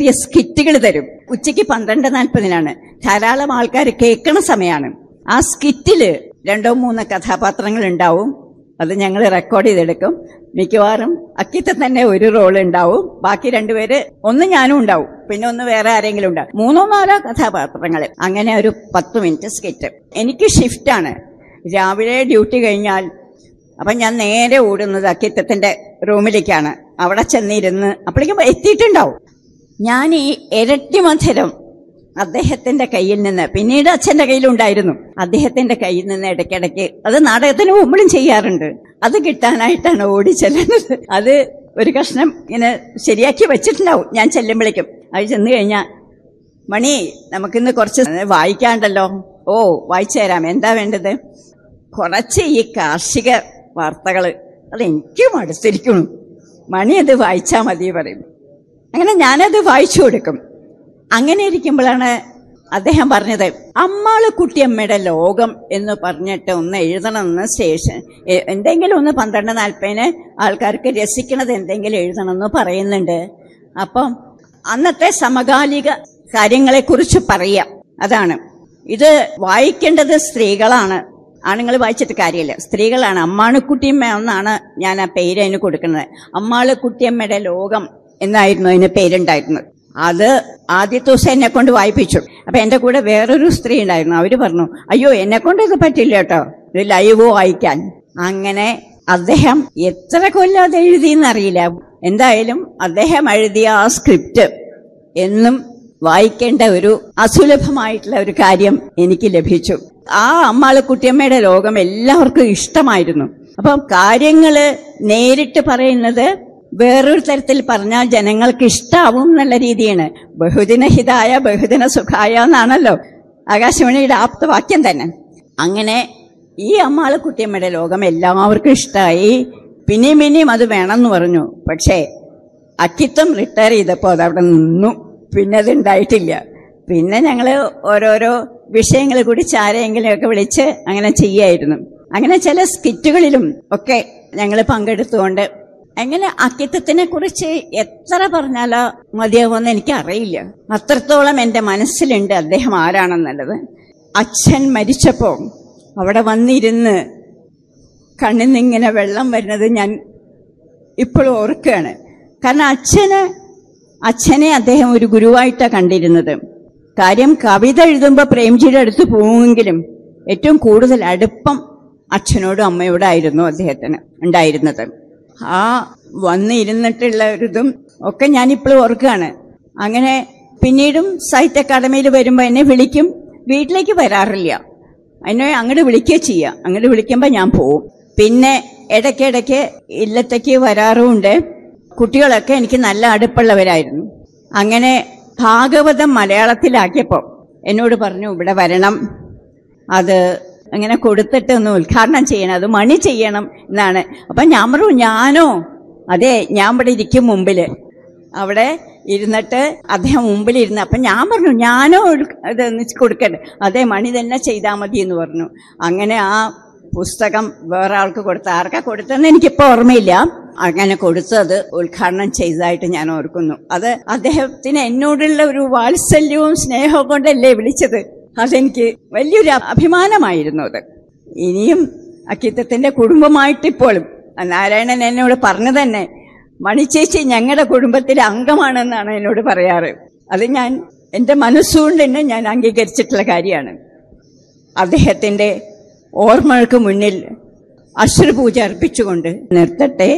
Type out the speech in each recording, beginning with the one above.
ചെറിയ സ്കിറ്റുകൾ തരും ഉച്ചയ്ക്ക് പന്ത്രണ്ട് നാൽപ്പതിനാണ് ധാരാളം ആൾക്കാർ കേൾക്കണ സമയമാണ് ആ സ്കിറ്റില് രണ്ടോ മൂന്നോ കഥാപാത്രങ്ങൾ ഉണ്ടാവും അത് ഞങ്ങൾ റെക്കോർഡ് ചെയ്തെടുക്കും മിക്കവാറും അക്കിത്ത തന്നെ ഒരു റോൾ ഉണ്ടാവും ബാക്കി രണ്ടുപേര് ഒന്ന് ഞാനും ഉണ്ടാവും പിന്നെ ഒന്ന് വേറെ ആരെങ്കിലും ഉണ്ടാവും മൂന്നോ നാലോ കഥാപാത്രങ്ങൾ അങ്ങനെ ഒരു പത്ത് മിനിറ്റ് സ്കിറ്റ് എനിക്ക് ഷിഫ്റ്റാണ് രാവിലെ ഡ്യൂട്ടി കഴിഞ്ഞാൽ അപ്പൊ ഞാൻ നേരെ ഓടുന്നത് അക്കിത്തത്തിന്റെ റൂമിലേക്കാണ് അവിടെ ചെന്നിരുന്ന് അപ്പോഴേക്കും എത്തിയിട്ടുണ്ടാവും ഞാൻ ഈ ഇരട്ടി മധുരം അദ്ദേഹത്തിന്റെ കയ്യിൽ നിന്ന് പിന്നീട് അച്ഛന്റെ കയ്യിലുണ്ടായിരുന്നു അദ്ദേഹത്തിന്റെ കയ്യിൽ നിന്ന് ഇടയ്ക്കിടയ്ക്ക് അത് നാടകത്തിന് മുമ്പിലും ചെയ്യാറുണ്ട് അത് കിട്ടാനായിട്ടാണ് ഓടി ചെല്ലുന്നത് അത് ഒരു കഷ്ണം ഇങ്ങനെ ശരിയാക്കി വെച്ചിട്ടുണ്ടാവും ഞാൻ ചെല്ലുമ്പോഴേക്കും അത് ചെന്ന് കഴിഞ്ഞാൽ മണി നമുക്കിന്ന് കുറച്ച് വായിക്കാണ്ടല്ലോ ഓ വായിച്ചു തരാം എന്താ വേണ്ടത് കുറച്ച് ഈ കാർഷിക വാർത്തകൾ അത് എനിക്ക് മടുത്തിരിക്കുന്നു മണി അത് വായിച്ചാൽ മതി പറയും അങ്ങനെ ഞാനത് വായിച്ചു കൊടുക്കും അങ്ങനെ ഇരിക്കുമ്പോഴാണ് അദ്ദേഹം പറഞ്ഞത് അമ്മാള് കുട്ടിയമ്മയുടെ ലോകം എന്ന് പറഞ്ഞിട്ട് ഒന്ന് എഴുതണമെന്ന് സ്റ്റേഷൻ എ- എന്തെങ്കിലും ഒന്ന് പന്ത്രണ്ട് നാൽപ്പതിന് ആൾക്കാർക്ക് രസിക്കണത് എന്തെങ്കിലും എഴുതണമെന്ന് പറയുന്നുണ്ട് അപ്പം അന്നത്തെ സമകാലിക കാര്യങ്ങളെക്കുറിച്ച് പറയാം അതാണ് ഇത് വായിക്കേണ്ടത് സ്ത്രീകളാണ് ആണുങ്ങൾ വായിച്ചിട്ട് കാര്യമില്ല സ്ത്രീകളാണ് അമ്മാളുക്കുട്ടിയമ്മ എന്നാണ് ഞാൻ ആ പേര് അതിന് കൊടുക്കുന്നത് അമ്മാളുക്കുട്ടിയമ്മയുടെ ലോകം എന്നായിരുന്നു അതിന് പേരുണ്ടായിരുന്നത് അത് ആദ്യത്തെ ദിവസം എന്നെ കൊണ്ട് വായിപ്പിച്ചു അപ്പൊ എന്റെ കൂടെ വേറൊരു സ്ത്രീ ഉണ്ടായിരുന്നു അവര് പറഞ്ഞു അയ്യോ എന്നെ കൊണ്ട് ഇത് പറ്റില്ല കേട്ടോ ഇത് ലൈവ് വായിക്കാൻ അങ്ങനെ അദ്ദേഹം എത്ര കൊല്ലം അത് എഴുതിയെന്നറിയില്ല എന്തായാലും അദ്ദേഹം എഴുതിയ ആ സ്ക്രിപ്റ്റ് എന്നും വായിക്കേണ്ട ഒരു അസുലഭമായിട്ടുള്ള ഒരു കാര്യം എനിക്ക് ലഭിച്ചു ആ അമ്മാളക്കുട്ടിയമ്മയുടെ ലോകം എല്ലാവർക്കും ഇഷ്ടമായിരുന്നു അപ്പം കാര്യങ്ങള് നേരിട്ട് പറയുന്നത് വേറൊരു തരത്തിൽ പറഞ്ഞാൽ ജനങ്ങൾക്ക് ഇഷ്ടാവും എന്നുള്ള രീതിയാണ് ബഹുദിന ഹിതായ ബഹുദിന സുഖായ എന്നാണല്ലോ ആകാശവാണിയുടെ ആപ്തവാക്യം തന്നെ അങ്ങനെ ഈ അമ്മാളക്കുട്ടിയമ്മയുടെ ലോകം എല്ലാവർക്കും ഇഷ്ടമായി പിന്നെയും പിന്നെയും അത് വേണമെന്ന് പറഞ്ഞു പക്ഷേ അക്കിത്തം റിട്ടയർ ചെയ്തപ്പോൾ അത് അവിടെ നിന്നു പിന്നെ അത് ഉണ്ടായിട്ടില്ല പിന്നെ ഞങ്ങൾ ഓരോരോ വിഷയങ്ങൾ കൂടി ചാരെയെങ്കിലും ഒക്കെ വിളിച്ച് അങ്ങനെ ചെയ്യായിരുന്നു അങ്ങനെ ചില സ്കിറ്റുകളിലും ഒക്കെ ഞങ്ങൾ പങ്കെടുത്തുകൊണ്ട് അങ്ങനെ അക്കിത്തത്തിനെ കുറിച്ച് എത്ര പറഞ്ഞാലോ മതിയാവുമെന്ന് എനിക്ക് അറിയില്ല അത്രത്തോളം എൻ്റെ മനസ്സിലുണ്ട് അദ്ദേഹം ആരാണെന്നുള്ളത് അച്ഛൻ മരിച്ചപ്പോൾ അവിടെ വന്നിരുന്ന് കണ്ണിൽ നിന്നിങ്ങനെ വെള്ളം വരുന്നത് ഞാൻ ഇപ്പോഴും ഓർക്കുകയാണ് കാരണം അച്ഛന് അച്ഛനെ അദ്ദേഹം ഒരു ഗുരുവായിട്ടാണ് കണ്ടിരുന്നത് കാര്യം കവിത എഴുതുമ്പോൾ പ്രേംജിയുടെ അടുത്ത് പോവുമെങ്കിലും ഏറ്റവും കൂടുതൽ അടുപ്പം അച്ഛനോടും അമ്മയോടും ആയിരുന്നു അദ്ദേഹത്തിന് ഉണ്ടായിരുന്നത് ആ വന്നിരുന്നിട്ടുള്ള ഒരിതും ഒക്കെ ഞാനിപ്പോഴും ഓർക്കുകയാണ് അങ്ങനെ പിന്നീടും സാഹിത്യ അക്കാദമിയിൽ വരുമ്പോൾ എന്നെ വിളിക്കും വീട്ടിലേക്ക് വരാറില്ല എന്നെ അങ്ങോട്ട് വിളിക്കുക ചെയ്യുക അങ്ങോട്ട് വിളിക്കുമ്പോൾ ഞാൻ പോവും പിന്നെ ഇടയ്ക്കിടയ്ക്ക് ഇല്ലത്തേക്ക് വരാറുമുണ്ട് കുട്ടികളൊക്കെ എനിക്ക് നല്ല അടുപ്പുള്ളവരായിരുന്നു അങ്ങനെ ഭാഗവതം മലയാളത്തിലാക്കിയപ്പോൾ എന്നോട് പറഞ്ഞു ഇവിടെ വരണം അത് അങ്ങനെ കൊടുത്തിട്ട് ഒന്ന് ഉദ്ഘാടനം ചെയ്യണം അത് മണി ചെയ്യണം എന്നാണ് അപ്പൊ ഞാൻ പറഞ്ഞു ഞാനോ അതെ ഞാൻ ഇവിടെ ഇരിക്കും മുമ്പില് അവിടെ ഇരുന്നിട്ട് അദ്ദേഹം മുമ്പിലിരുന്ന് അപ്പൊ ഞാൻ പറഞ്ഞു ഞാനോ ഒരു- ഇത് ഒന്ന് കൊടുക്കട്ടെ അതെ മണി തന്നെ ചെയ്താൽ മതി എന്ന് പറഞ്ഞു അങ്ങനെ ആ പുസ്തകം വേറെ ആൾക്ക് കൊടുത്ത ആർക്കാ കൊടുത്തതെന്ന് എനിക്കിപ്പോ ഓർമ്മയില്ല അങ്ങനെ കൊടുത്തത് ഉദ്ഘാടനം ചെയ്തതായിട്ട് ഞാൻ ഓർക്കുന്നു അത് അദ്ദേഹത്തിന് എന്നോടുള്ള ഒരു വാത്സല്യവും സ്നേഹവും കൊണ്ടല്ലേ വിളിച്ചത് അതെനിക്ക് വലിയൊരു അഭിമാനമായിരുന്നു അത് ഇനിയും അക്കിത്തത്തിന്റെ കുടുംബമായിട്ട് ഇപ്പോഴും നാരായണൻ എന്നോട് പറഞ്ഞു തന്നെ മണിച്ചേച്ചി ഞങ്ങളുടെ കുടുംബത്തിലെ അംഗമാണെന്നാണ് എന്നോട് പറയാറ് അത് ഞാൻ എൻ്റെ മനസ്സുകൊണ്ട് തന്നെ ഞാൻ അംഗീകരിച്ചിട്ടുള്ള കാര്യമാണ് അദ്ദേഹത്തിന്റെ ഓർമ്മകൾക്ക് മുന്നിൽ അശ്രുപൂജ അർപ്പിച്ചുകൊണ്ട് നിർത്തട്ടെ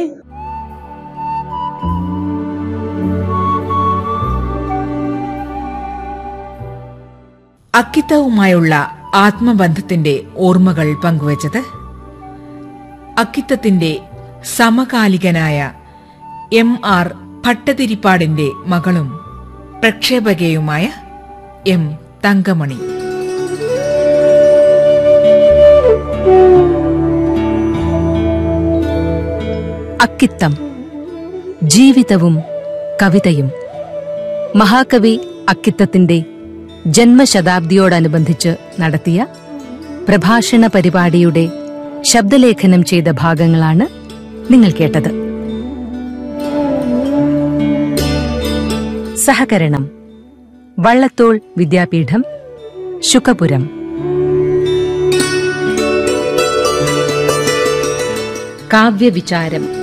അക്കിത്തവുമായുള്ള ആത്മബന്ധത്തിന്റെ ഓർമ്മകൾ പങ്കുവച്ചത് അക്കിത്തത്തിന്റെ സമകാലികനായ എം ആർ ഭട്ടതിരിപ്പാടിന്റെ മകളും പ്രക്ഷേപകയുമായ എം തങ്കമണി അക്കിത്തം ജീവിതവും കവിതയും മഹാകവി അക്കിത്തത്തിന്റെ ജന്മശതാബ്ദിയോടനുബന്ധിച്ച് നടത്തിയ പ്രഭാഷണ പരിപാടിയുടെ ശബ്ദലേഖനം ചെയ്ത ഭാഗങ്ങളാണ് നിങ്ങൾ കേട്ടത് സഹകരണം വള്ളത്തോൾ വിദ്യാപീഠം ശുക്കപുരം കാവ്യവിചാരം